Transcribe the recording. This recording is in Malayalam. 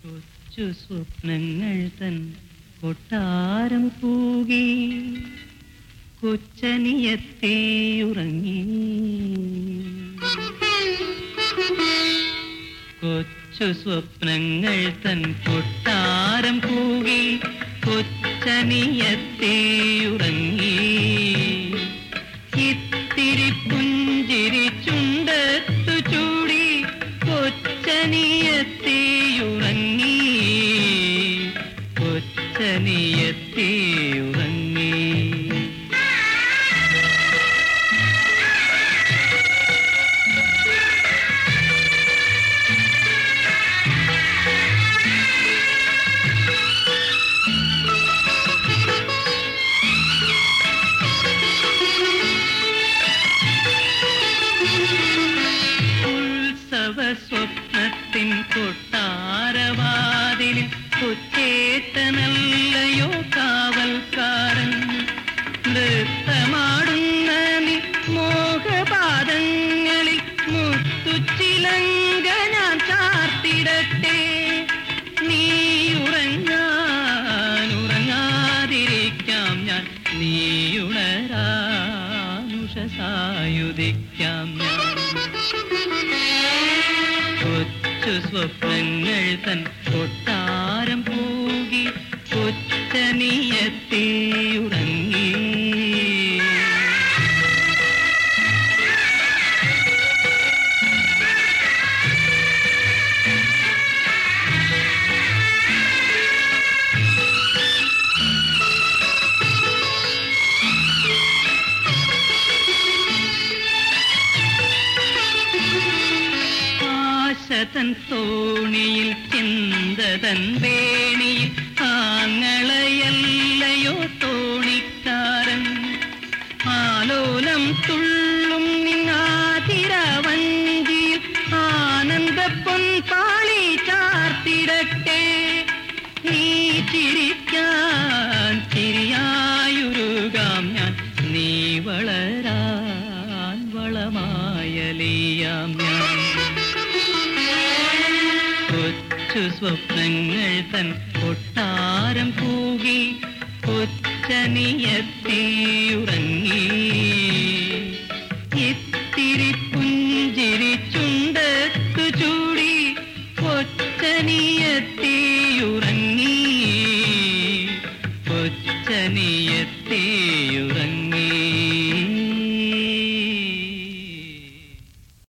കൊച്ചു സ്വപ്നങ്ങൾ തൻ കൊട്ടാരം പൂകി കൊച്ചനിയത്തെ ഉറങ്ങി കൊച്ചു സ്വപ്നങ്ങൾ തൻ കൊട്ടാരം പൂകി കൊച്ചനിയത്തെ ഉറങ്ങി ഇത്തിരി പുഞ്ചിരി ചുണ്ടത്തു ചൂടി കൊച്ചനിയത്തെ ഉറങ്ങി കൊച്ചനിയത്തെ ഉറങ്ങി ഉത്സവ സ്വപ്നത്തിൻ കൊട്ടാരവാതിലിൽ കൊച്ചേത്തനല്ലയോ കാവൽക്കാരൻ നൃത്തമാടുന്ന നീ മോഹപാദങ്ങളിൽ മുത്തുച്ചിലങ്ക ഞാൻ ചാർത്തിടട്ടെ നീ ഉറങ്ങാൻ ഉറങ്ങാതിരിക്കാം ഞാൻ നീയുണരാനുഷസായുധിക്കാം ഞാൻ കൊച്ചു സ്വപ്നങ്ങൾ തൻ കൊട്ടാരം പൂകി കൊച്ചനിയത്തെ ഉറങ്ങി ആശതൻ തോണിയിൽ ചിന്തതൻ വേണിയിൽ ആങ്ങളയല്ലയോ തോണിക്കാരൻ ആലോലം തുള്ളും നിന്നാതിരവഞ്ചിയിൽ ആനന്ദ പൊൻപാളി ചാർത്തിടട്ടെ നീ ചിരിക്കാൻ ചിരിയായുരുകാം ഞാൻ നീ വളരാൻ വളമായലിയാം ഞാൻ കൊച്ചു സ്വപ്നങ്ങൾ തൻ കൊട്ടാരം പൂകി കൊച്ചനിയത്തെ ഉറങ്ങി